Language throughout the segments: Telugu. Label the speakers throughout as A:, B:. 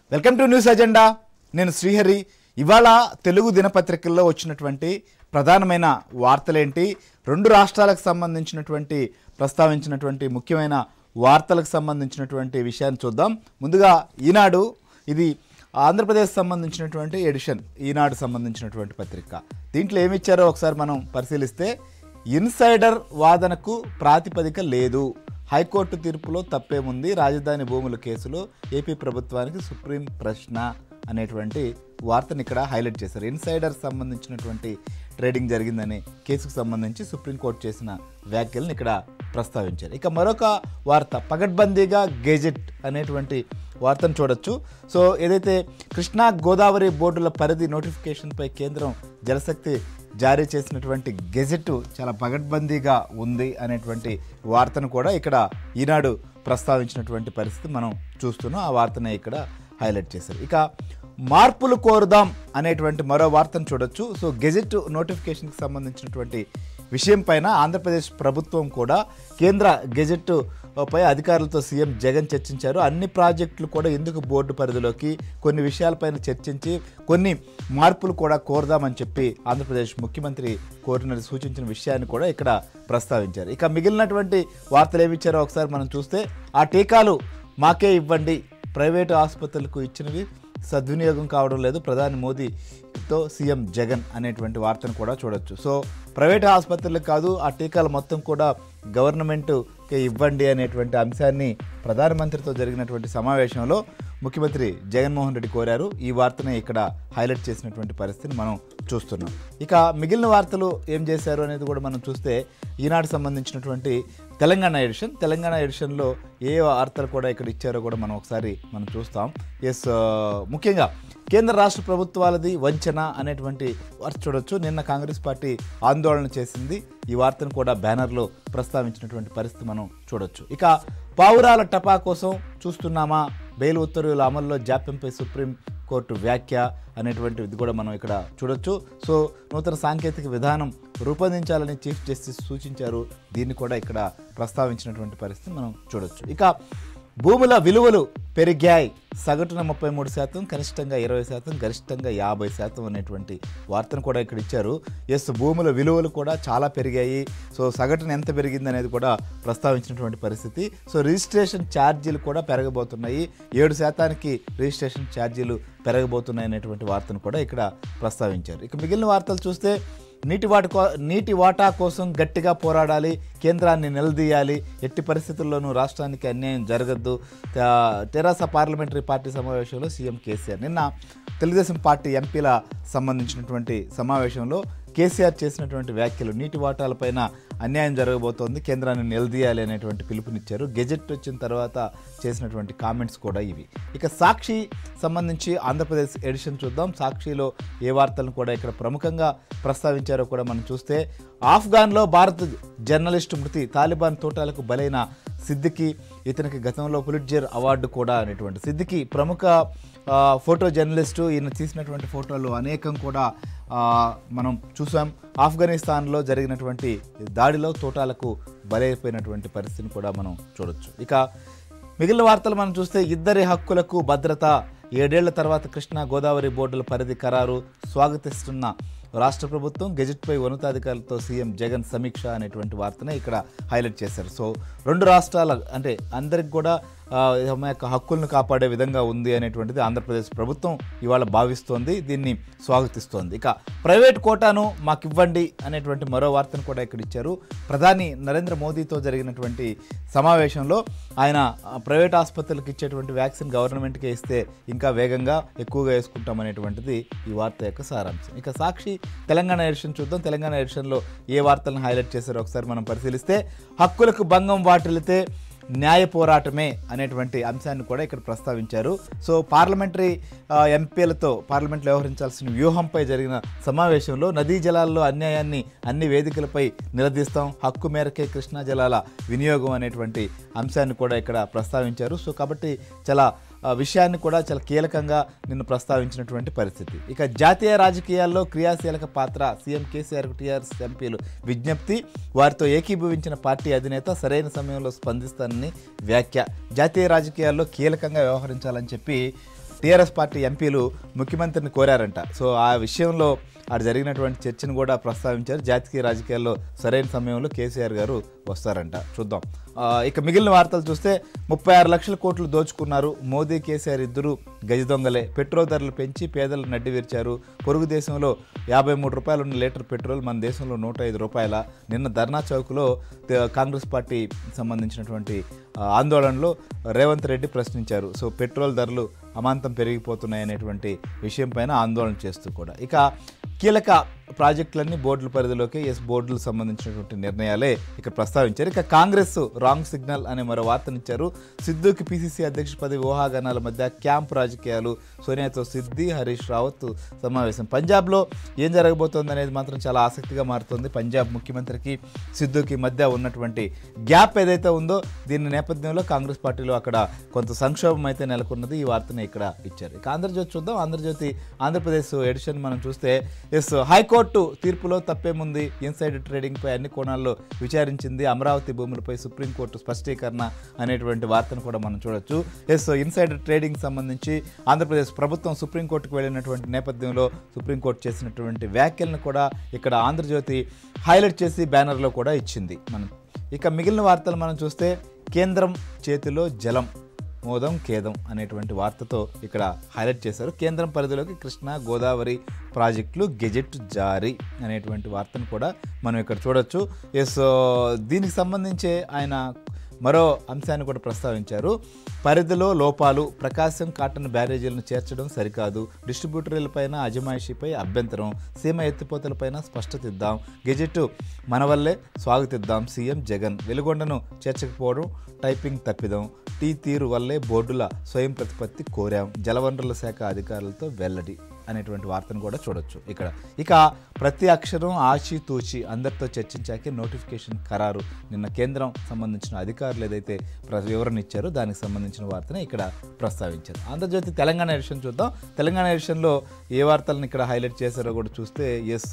A: వెల్కమ్ టు న్యూస్ అజెండా నేను శ్రీహరి ఇవాళ తెలుగు దినపత్రికల్లో వచ్చినటువంటి ప్రధానమైన వార్తలేంటి రెండు రాష్ట్రాలకు సంబంధించినటువంటి ప్రస్తావించినటువంటి ముఖ్యమైన వార్తలకు సంబంధించినటువంటి విషయాన్ని చూద్దాం ముందుగా ఈనాడు ఇది ఆంధ్రప్రదేశ్ సంబంధించినటువంటి ఎడిషన్ ఈనాడు సంబంధించినటువంటి పత్రిక దీంట్లో ఏమి ఇచ్చారో ఒకసారి మనం పరిశీలిస్తే ఇన్సైడర్ వాదనకు ప్రాతిపదిక లేదు హైకోర్టు తీర్పులో తప్పేముంది రాజధాని భూముల కేసులో ఏపీ ప్రభుత్వానికి సుప్రీం ప్రశ్న అనేటువంటి వార్తను ఇక్కడ హైలైట్ చేశారు ఇన్సైడర్ సంబంధించినటువంటి ట్రేడింగ్ జరిగిందనే కేసుకు సంబంధించి సుప్రీంకోర్టు చేసిన వ్యాఖ్యలను ఇక్కడ ప్రస్తావించారు ఇక మరొక వార్త పగడ్బందీగా గెజెట్ అనేటువంటి వార్తను చూడొచ్చు సో ఏదైతే కృష్ణా గోదావరి బోర్డుల పరిధి నోటిఫికేషన్పై కేంద్రం జలశక్తి జారీ చేసినటువంటి గెజెట్ చాలా పగడ్బందీగా ఉంది అనేటువంటి వార్తను కూడా ఇక్కడ ఈనాడు ప్రస్తావించినటువంటి పరిస్థితి మనం చూస్తున్నాం ఆ వార్తనే ఇక్కడ హైలైట్ చేశారు ఇక మార్పులు కోరుదాం అనేటువంటి మరో వార్తను చూడొచ్చు సో గెజెట్ నోటిఫికేషన్కి సంబంధించినటువంటి విషయం పైన ఆంధ్రప్రదేశ్ ప్రభుత్వం కూడా కేంద్ర గెజెట్ పై అధికారులతో సీఎం జగన్ చర్చించారు అన్ని ప్రాజెక్టులు కూడా ఎందుకు బోర్డు పరిధిలోకి కొన్ని విషయాలపైన చర్చించి కొన్ని మార్పులు కూడా కోరదామని చెప్పి ఆంధ్రప్రదేశ్ ముఖ్యమంత్రి కోరిన సూచించిన విషయాన్ని కూడా ఇక్కడ ప్రస్తావించారు ఇక మిగిలినటువంటి వార్తలు ఏమి ఇచ్చారో ఒకసారి మనం చూస్తే ఆ టీకాలు మాకే ఇవ్వండి ప్రైవేటు ఆసుపత్రులకు ఇచ్చినవి సద్వినియోగం కావడం లేదు ప్రధాని మోదీతో సీఎం జగన్ అనేటువంటి వార్తను కూడా చూడొచ్చు సో ప్రైవేట్ ఆసుపత్రులకు కాదు ఆ టీకాలు మొత్తం కూడా గవర్నమెంట్కి ఇవ్వండి అనేటువంటి అంశాన్ని ప్రధానమంత్రితో జరిగినటువంటి సమావేశంలో ముఖ్యమంత్రి జగన్మోహన్ రెడ్డి కోరారు ఈ వార్తని ఇక్కడ హైలైట్ చేసినటువంటి పరిస్థితిని మనం చూస్తున్నాం ఇక మిగిలిన వార్తలు ఏం చేశారు అనేది కూడా మనం చూస్తే ఈనాడు సంబంధించినటువంటి తెలంగాణ ఎడిషన్ తెలంగాణ ఎడిషన్లో ఏ వార్తలు కూడా ఇక్కడ ఇచ్చారో కూడా మనం ఒకసారి మనం చూస్తాం ఎస్ ముఖ్యంగా కేంద్ర రాష్ట్ర ప్రభుత్వాలది వంచన అనేటువంటి వార్త చూడొచ్చు నిన్న కాంగ్రెస్ పార్టీ ఆందోళన చేసింది ఈ వార్తను కూడా బ్యానర్లో ప్రస్తావించినటువంటి పరిస్థితి మనం చూడొచ్చు ఇక పావురాల టపా కోసం చూస్తున్నామా బెయిల్ ఉత్తర్వుల అమల్లో జాప్యంపై సుప్రీం కోర్టు వ్యాఖ్య అనేటువంటిది కూడా మనం ఇక్కడ చూడొచ్చు సో నూతన సాంకేతిక విధానం రూపొందించాలని చీఫ్ జస్టిస్ సూచించారు దీన్ని కూడా ఇక్కడ ప్రస్తావించినటువంటి పరిస్థితి మనం చూడొచ్చు ఇక భూముల విలువలు పెరిగాయి సగటున ముప్పై మూడు శాతం కనిష్టంగా ఇరవై శాతం గరిష్టంగా యాభై శాతం అనేటువంటి వార్తను కూడా ఇక్కడ ఇచ్చారు ఎస్ భూముల విలువలు కూడా చాలా పెరిగాయి సో సగటున ఎంత పెరిగింది అనేది కూడా ప్రస్తావించినటువంటి పరిస్థితి సో రిజిస్ట్రేషన్ ఛార్జీలు కూడా పెరగబోతున్నాయి ఏడు శాతానికి రిజిస్ట్రేషన్ ఛార్జీలు పెరగబోతున్నాయి అనేటువంటి వార్తను కూడా ఇక్కడ ప్రస్తావించారు ఇక మిగిలిన వార్తలు చూస్తే నీటి వాటి కో నీటి వాటా కోసం గట్టిగా పోరాడాలి కేంద్రాన్ని నిలదీయాలి ఎట్టి పరిస్థితుల్లోనూ రాష్ట్రానికి అన్యాయం జరగద్దు తే- తెరాస పార్లమెంటరీ పార్టీ సమావేశంలో సీఎం కేసీఆర్ నిన్న తెలుగుదేశం పార్టీ ఎంపీల సంబంధించినటువంటి సమావేశంలో కేసీఆర్ చేసినటువంటి వ్యాఖ్యలు నీటి వాటాలపైన అన్యాయం జరగబోతోంది కేంద్రాన్ని నిలదీయాలి అనేటువంటి పిలుపునిచ్చారు గెజెట్ వచ్చిన తర్వాత చేసినటువంటి కామెంట్స్ కూడా ఇవి ఇక సాక్షి సంబంధించి ఆంధ్రప్రదేశ్ ఎడిషన్ చూద్దాం సాక్షిలో ఏ వార్తలను కూడా ఇక్కడ ప్రముఖంగా ప్రస్తావించారో కూడా మనం చూస్తే ఆఫ్ఘాన్లో భారత జర్నలిస్టు మృతి తాలిబాన్ తోటాలకు బలైన సిద్దికి ఇతనికి గతంలో పులిట్జర్ అవార్డు కూడా అనేటువంటి సిద్దికి ప్రముఖ ఆ, ఫోటో జర్నలిస్టు ఈయన తీసినటువంటి ఫోటోలు అనేకం కూడా ఆ, మనం చూసాం ఆఫ్ఘనిస్తాన్లో జరిగినటువంటి దాడిలో తోటాలకు బలైపోయినటువంటి పరిస్థితిని కూడా మనం చూడొచ్చు ఇక మిగిలిన వార్తలు మనం చూస్తే ఇద్దరి హక్కులకు భద్రత ఏడేళ్ల తర్వాత కృష్ణా గోదావరి బోర్డుల పరిధి ఖరారు స్వాగతిస్తున్న రాష్ట్ర ప్రభుత్వం గెజెట్పై ఉన్నతాధికారులతో సీఎం జగన్ సమీక్ష అనేటువంటి వార్తనే ఇక్కడ హైలైట్ చేశారు సో రెండు రాష్ట్రాల అంటే అందరికి కూడా ఆ, తమ యొక్క హక్కులను కాపాడే విధంగా ఉంది అనేటువంటిది ఆంధ్రప్రదేశ్ ప్రభుత్వం ఇవాళ భావిస్తోంది దీన్ని స్వాగతిస్తోంది ఇక ప్రైవేట్ కోటాను మాకు ఇవ్వండి అనేటువంటి మరో వార్తను కూడా ఇక్కడ ఇచ్చారు ప్రధాని నరేంద్ర మోదీతో జరిగినటువంటి సమావేశంలో ఆయన ఆ, ప్రైవేట్ ఆసుపత్రులకు ఇచ్చేటువంటి వ్యాక్సిన్ గవర్నమెంట్కే ఇస్తే ఇంకా వేగంగా ఎక్కువగా వేసుకుంటాం అనేటువంటిది ఈ వార్త యొక్క సారాంశం ఇక సాక్షి తెలంగాణ ఎడిషన్ చూద్దాం తెలంగాణ ఎడిషన్లో ఏ వార్తలను హైలైట్ చేశారో ఒకసారి మనం పరిశీలిస్తే హక్కులకు భంగం వాటిల్లితే న్యాయ పోరాటమే అనేటువంటి అంశాన్ని కూడా ఇక్కడ ప్రస్తావించారు సో పార్లమెంటరీ ఆ, ఎంపీలతో పార్లమెంట్లో వ్యవహరించాల్సిన వ్యూహంపై జరిగిన సమావేశంలో నదీ జలాల్లో అన్యాయాన్ని అన్ని వేదికలపై నిలదీస్తాం హక్కు మేరకే కృష్ణా జలాల వినియోగం అనేటువంటి అంశాన్ని కూడా ఇక్కడ ప్రస్తావించారు సో కాబట్టి చాలా ఆ, విషయాన్ని కూడా చాలా కీలకంగా నిన్ను ప్రస్తావించినటువంటి పరిస్థితి ఇక జాతీయ రాజకీయాల్లో క్రియాశీలక పాత్ర సీఎం కేసీఆర్ టీఆర్ఎస్ ఎంపీలు విజ్ఞప్తి వారితో ఏకీభవించిన పార్టీ అధినేత సరైన సమయంలో స్పందిస్తానని వ్యాఖ్య జాతీయ రాజకీయాల్లో కీలకంగా వ్యవహరించాలని చెప్పి టీఆర్ఎస్ పార్టీ ఎంపీలు ముఖ్యమంత్రిని కోరారంట సో ఆ విషయంలో అక్కడ జరిగినటువంటి చర్చను కూడా ప్రస్తావించారు జాతీయ రాజకీయాల్లో సరైన సమయంలో కేసీఆర్ గారు వస్తారంట చూద్దాం ఆ, ఇక మిగిలిన వార్తలు చూస్తే ముప్పై ఆరు లక్షల కోట్లు దోచుకున్నారు మోదీ కేసీఆర్ ఇద్దరు గజ దొంగలే పెట్రోల్ ధరలు పెంచి పేదలు నడ్డి విరిచారు పొరుగు దేశంలో యాభై మూడు రూపాయలు ఉన్న లీటర్ పెట్రోల్ మన దేశంలో నూట ఐదు రూపాయల నిన్న ధర్నా చౌక్లో తే- కాంగ్రెస్ పార్టీ సంబంధించినటువంటి ఆ, ఆందోళనలో రేవంత్ రెడ్డి ప్రశ్నించారు సో పెట్రోల్ ధరలు అమాంతం పెరిగిపోతున్నాయి అనేటువంటి విషయం పైన ఆందోళన చేస్తూ కూడా ఇక కీలక ప్రాజెక్టులన్నీ బోర్డుల పరిధిలోకి ఎస్ బోర్డులకు సంబంధించినటువంటి నిర్ణయాలే ఇక్కడ ప్రస్తావించారు ఇక కాంగ్రెస్ రాంగ్ సిగ్నల్ అనే మరో వార్తనిచ్చారు సిద్ధుకి పిసిసి అధ్యక్ష పదవి ఊహాగానాల మధ్య క్యాంప్ రాజకీయాలు సోనియాతో సిద్ధి హరీష్ రావత్ సమావేశం పంజాబ్లో ఏం జరగబోతోంది అనేది మాత్రం చాలా ఆసక్తిగా మారుతుంది పంజాబ్ ముఖ్యమంత్రికి సిద్ధుకి మధ్య ఉన్నటువంటి గ్యాప్ ఏదైతే ఉందో దీని నేపథ్యంలో కాంగ్రెస్ పార్టీలో అక్కడ కొంత సంక్షోభం అయితే నెలకొన్నది ఈ వార్తని ఇక్కడ ఇచ్చారు ఇక ఆంధ్రజ్యోతి చూద్దాం ఆంధ్రజ్యోతి ఆంధ్రప్రదేశ్ ఎడిషన్ మనం చూస్తే ఎస్ హైకోర్టు తీర్పులో తప్పేముంది ఇన్సైడ్ ట్రేడింగ్ పై అన్ని కోణాల్లో విచారించింది అమరావతి భూములపై సుప్రీంకోర్టు స్పష్టీకరణ అనేటువంటి వార్తను కూడా మనం చూడొచ్చు ఎస్ ఇన్సైడ్ ట్రేడింగ్ సంబంధించి ఆంధ్రప్రదేశ్ ప్రభుత్వం సుప్రీంకోర్టుకు వెళ్ళినటువంటి నేపథ్యంలో సుప్రీంకోర్టు చేసినటువంటి వ్యాఖ్యలను కూడా ఇక్కడ ఆంధ్రజ్యోతి హైలైట్ చేసి బ్యానర్లో కూడా ఇచ్చింది మనం ఇక మిగిలిన వార్తలు మనం చూస్తే కేంద్రం చేతిలో జలం మోదం ఖేదం అనేటువంటి వార్తతో ఇక్కడ హైలైట్ చేశారు కేంద్రం పరిధిలోకి కృష్ణా గోదావరి ప్రాజెక్టులు గెజెట్ జారీ అనేటువంటి వార్తను కూడా మనం ఇక్కడ చూడొచ్చు ఎస్ దీనికి సంబంధించే ఆయన మరో అంశాన్ని కూడా ప్రస్తావించారు పరిధిలో లోపాలు ప్రకాశం కాటన్ బ్యారేజీలను చేర్చడం సరికాదు డిస్ట్రిబ్యూటర్లపైన అజమాయిషీపై అభ్యంతరం సీమ ఎత్తిపోతలపైన స్పష్టత ఇద్దాం గెజెట్ మన వల్లే స్వాగతిద్దాం సీఎం జగన్ వెలుగొండను చేర్చకపోవడం టైపింగ్ తప్పిదం టీ తీరు వల్లే బోర్డుల స్వయం ప్రతిపత్తి కోరాం జలవనరుల శాఖ అధికారులతో వెల్లడి అనేటువంటి వార్తను కూడా చూడొచ్చు ఇక్కడ ఇక ప్రతి అక్షరం ఆచి తూచి అందరితో చర్చించాకే నోటిఫికేషన్ ఖరారు నిన్న కేంద్రం సంబంధించిన అధికారులు ఏదైతే ప్ర- వివరణ ఇచ్చారో దానికి సంబంధించిన వార్తను ఇక్కడ ప్రస్తావించారు ఆంధ్రజ్యోతి తెలంగాణ ఎడిషన్ చూద్దాం తెలంగాణ ఎడిషన్లో ఏ వార్తలను ఇక్కడ హైలైట్ చేశారో కూడా చూస్తే ఎస్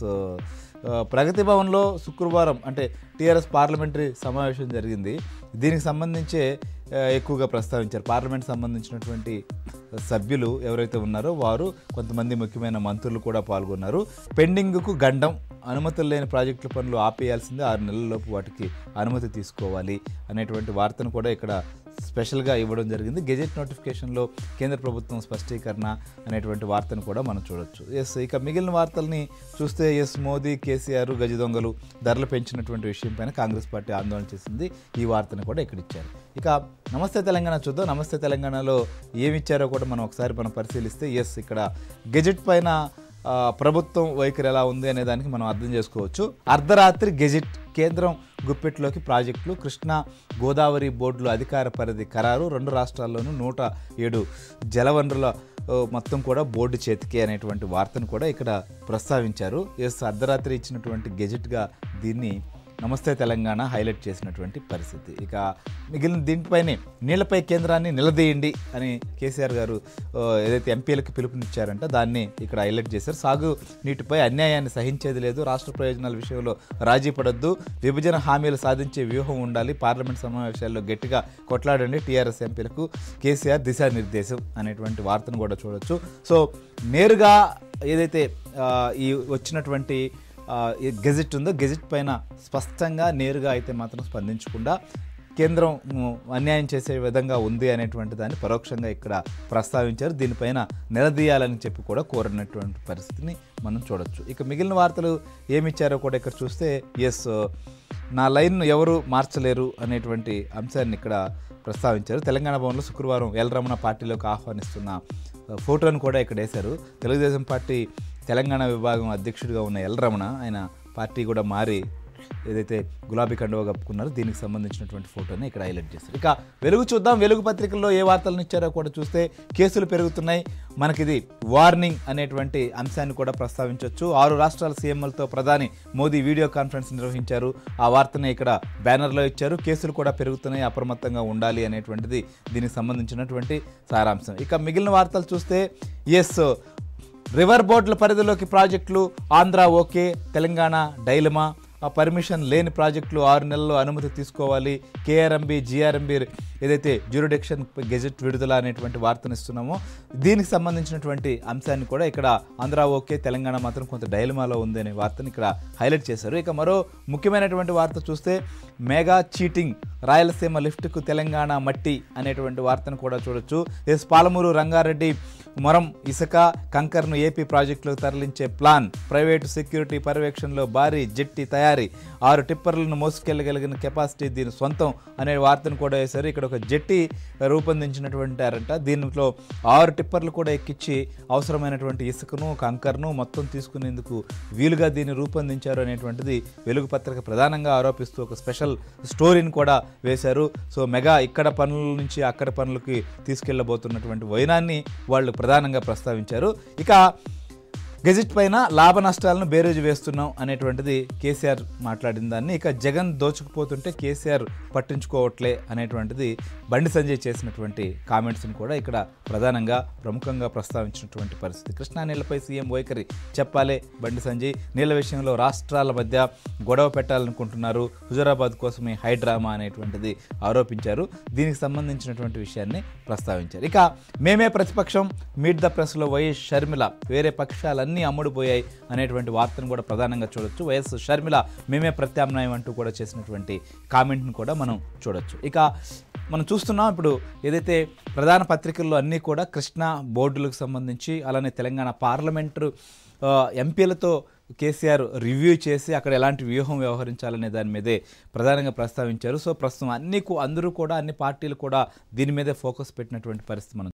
A: ప్రగతి భవన్లో శుక్రవారం అంటే టీఆర్ఎస్ పార్లమెంటరీ సమావేశం జరిగింది దీనికి సంబంధించే ఆ, ఎక్కువగా ప్రస్తావించారు పార్లమెంట్ సంబంధించినటువంటి సభ్యులు ఎవరైతే ఉన్నారో వారు కొంతమంది ముఖ్యమైన మంత్రులు కూడా పాల్గొన్నారు పెండింగ్కు గండం అనుమతులు లేని ప్రాజెక్టుల పనులు ఆపేయాల్సిందే ఆరు నెలలలోపు వాటికి అనుమతి తీసుకోవాలి అనేటువంటి వార్తను కూడా ఇక్కడ స్పెషల్గా ఇవ్వడం జరిగింది గెజెట్ నోటిఫికేషన్లో కేంద్ర ప్రభుత్వం స్పష్టీకరణ అనేటువంటి వార్తను కూడా మనం చూడొచ్చు ఎస్ ఇక మిగిలిన వార్తల్ని చూస్తే ఎస్ మోదీ కేసీఆర్ గజ దొంగలు ధరలు పెంచినటువంటి విషయం పైన కాంగ్రెస్ పార్టీ ఆందోళన చేసింది ఈ వార్తను కూడా ఇక్కడ ఇచ్చారు ఇక నమస్తే తెలంగాణ చూద్దాం నమస్తే తెలంగాణలో ఏమి ఇచ్చారో కూడా మనం ఒకసారి మనం పరిశీలిస్తే ఎస్ ఇక్కడ గెజెట్ పైన ఆ, ప్రభుత్వం వైఖరి ఎలా ఉంది అనే దానికి మనం అర్థం చేసుకోవచ్చు అర్ధరాత్రి గెజెట్ కేంద్రం గుప్పెట్లోకి ప్రాజెక్టులు కృష్ణా గోదావరి బోర్డులు అధికార పరిధి ఖరారు రెండు రాష్ట్రాల్లోనూ నూట ఏడు జలవనరుల ఓ, మొత్తం కూడా బోర్డు చేతికి అనేటువంటి వార్తను కూడా ఇక్కడ ప్రస్తావించారు ఎస్ అర్ధరాత్రి ఇచ్చినటువంటి గెజెట్గా దీన్ని నమస్తే తెలంగాణ హైలైట్ చేసినటువంటి పరిస్థితి ఇక మిగిలిన దీనిపైనే నీళ్లపై కేంద్రాన్ని నిలదీయండి అని కేసీఆర్ గారు ఆ, ఏదైతే ఎంపీలకు పిలుపునిచ్చారంటే దాన్ని ఇక్కడ హైలైట్ చేశారు సాగు నీటిపై అన్యాయాన్ని సహించేది లేదు రాష్ట్ర ప్రయోజనాల విషయంలో రాజీ పడొద్దు విభజన హామీలు సాధించే వ్యూహం ఉండాలి పార్లమెంట్ సమావేశాల్లో గట్టిగా కొట్లాడండి టీఆర్ఎస్ ఎంపీలకు కేసీఆర్ దిశానిర్దేశం అనేటువంటి వార్తను కూడా చూడొచ్చు సో నేరుగా ఏదైతే ఆ, ఈ వచ్చినటువంటి ఆ, ఈ గెజెట్ ఉందో గెజెట్ పైన స్పష్టంగా నేరుగా అయితే మాత్రం స్పందించకుండా కేంద్రం ఉమ్, అన్యాయం చేసే విధంగా ఉంది అనేటువంటి దాన్ని పరోక్షంగా ఇక్కడ ప్రస్తావించారు దీనిపైన నిలదీయాలని చెప్పి కూడా కోరినటువంటి పరిస్థితిని మనం చూడొచ్చు ఇక మిగిలిన వార్తలు ఏమిచ్చారో కూడా ఇక్కడ చూస్తే ఎస్ నా లైన్ను ఎవరు మార్చలేరు అనేటువంటి అంశాన్ని ఇక్కడ ప్రస్తావించారు తెలంగాణ భవన్లో శుక్రవారం ఎల్ రమణ పార్టీలోకి ఆహ్వానిస్తున్న ఆ, ఫోటోను కూడా ఇక్కడ వేశారు తెలుగుదేశం పార్టీ తెలంగాణ విభాగం అధ్యక్షుడిగా ఉన్న ఎల్ రమణ ఆయన పార్టీ కూడా మారి ఏదైతే గులాబీ కండువా కప్పుకున్నారో దీనికి సంబంధించినటువంటి ఫోటోని ఇక్కడ హైలైట్ చేశారు ఇక వెలుగు చూద్దాం వెలుగు పత్రికల్లో ఏ వార్తలను ఇచ్చారో కూడా చూస్తే కేసులు పెరుగుతున్నాయి మనకిది వార్నింగ్ అనేటువంటి అంశాన్ని కూడా ప్రస్తావించవచ్చు ఆరు రాష్ట్రాల సీఎంలతో ప్రధాని మోదీ వీడియో కాన్ఫరెన్స్ నిర్వహించారు ఆ వార్తని ఇక్కడ బ్యానర్లో ఇచ్చారు కేసులు కూడా పెరుగుతున్నాయి అప్రమత్తంగా ఉండాలి అనేటువంటిది దీనికి సంబంధించినటువంటి సారాంశం ఇక మిగిలిన వార్తలు చూస్తే ఎస్ రివర్ బోర్డుల పరిధిలోకి ప్రాజెక్టులు ఆంధ్ర ఓకే తెలంగాణ డైలమా ఆ పర్మిషన్ లేని ప్రాజెక్టులు ఆరు నెలల్లో అనుమతి తీసుకోవాలి కేఆర్ఎంబి జిఆర్ఎంబి ఏదైతే జ్యూరిడిక్షన్ గెజెట్ విడుదల అనేటువంటి వార్తను ఇస్తున్నామో దీనికి సంబంధించినటువంటి అంశాన్ని కూడా ఇక్కడ ఆంధ్ర ఓకే తెలంగాణ మాత్రం కొంత డైలమాలో ఉంది అనే వార్తను ఇక్కడ హైలైట్ చేశారు ఇక మరో ముఖ్యమైనటువంటి వార్త చూస్తే మెగా చీటింగ్ రాయలసీమ లిఫ్ట్కు తెలంగాణ మట్టి అనేటువంటి వార్తను కూడా చూడొచ్చు ఎస్ పాలమూరు రంగారెడ్డి మొరం ఇసుక కంకర్ను ఏపీ ప్రాజెక్టులకు తరలించే ప్లాన్ ప్రైవేటు సెక్యూరిటీ పర్యవేక్షణలో భారీ జెట్టి తయారీ ఆరు టిప్పర్లను మోసుకెళ్ళగలిగిన కెపాసిటీ దీని సొంతం అనే వార్తను కూడా వేశారు ఇక్కడ ఒక జెట్టి రూపొందించినటువంటి దీంట్లో ఆరు టిప్పర్లు కూడా ఎక్కించి అవసరమైనటువంటి ఇసుకను కంకర్ను మొత్తం తీసుకునేందుకు వీలుగా దీన్ని రూపొందించారు అనేటువంటిది వెలుగు పత్రిక ప్రధానంగా ఆరోపిస్తూ ఒక స్పెషల్ స్టోరీని కూడా వేశారు సో మెగా ఇక్కడ పనుల నుంచి అక్కడ పనులకి తీసుకెళ్లబోతున్నటువంటి వైనాన్ని వాళ్ళు ప్రధానంగా ప్రస్తావించారు ఇక గెజిట్ పైన లాభ నష్టాలను బేరేజు వేస్తున్నాం అనేటువంటిది కేసీఆర్ మాట్లాడిన దాన్ని ఇక జగన్ దోచుకుపోతుంటే కేసీఆర్ పట్టించుకోవట్లే అనేటువంటిది బండి సంజయ్ చేసినటువంటి కామెంట్స్ని కూడా ఇక్కడ ప్రధానంగా ప్రముఖంగా ప్రస్తావించినటువంటి పరిస్థితి కృష్ణా నీళ్లపై సీఎం వైఖరి చెప్పాలే బండి సంజయ్ నీళ్ల విషయంలో రాష్ట్రాల మధ్య గొడవ పెట్టాలనుకుంటున్నారు హుజరాబాద్ కోసమే హైడ్రామా అనేటువంటిది ఆరోపించారు దీనికి సంబంధించినటువంటి విషయాన్ని ప్రస్తావించారు ఇక మేమే ప్రతిపక్షం మీట్ ద ప్రెస్లో వైఎస్ షర్మిల వేరే పక్షాలన్నీ అమ్ముడుపోయాయి అనేటువంటి వార్తను కూడా ప్రధానంగా చూడొచ్చు వైఎస్ షర్మిల మేమే ప్రత్యామ్నాయం అంటూ కూడా చేసినటువంటి కామెంట్ను కూడా మనం చూడొచ్చు ఇక మనం చూస్తున్నాం ఇప్పుడు ఏదైతే ప్రధాన పత్రికల్లో అన్నీ కూడా కృష్ణా బోర్డులకు సంబంధించి అలానే తెలంగాణ పార్లమెంటు ఆ, ఎంపీలతో కేసీఆర్ రివ్యూ చేసి అక్కడ ఎలాంటి వ్యూహం వ్యవహరించాలనే దాని మీదే ప్రధానంగా ప్రస్తావించారు సో ప్రస్తుతం అన్ని కూ- అందరూ కూడా అన్ని పార్టీలు కూడా దీని మీదే ఫోకస్ పెట్టినటువంటి పరిస్థితి మనం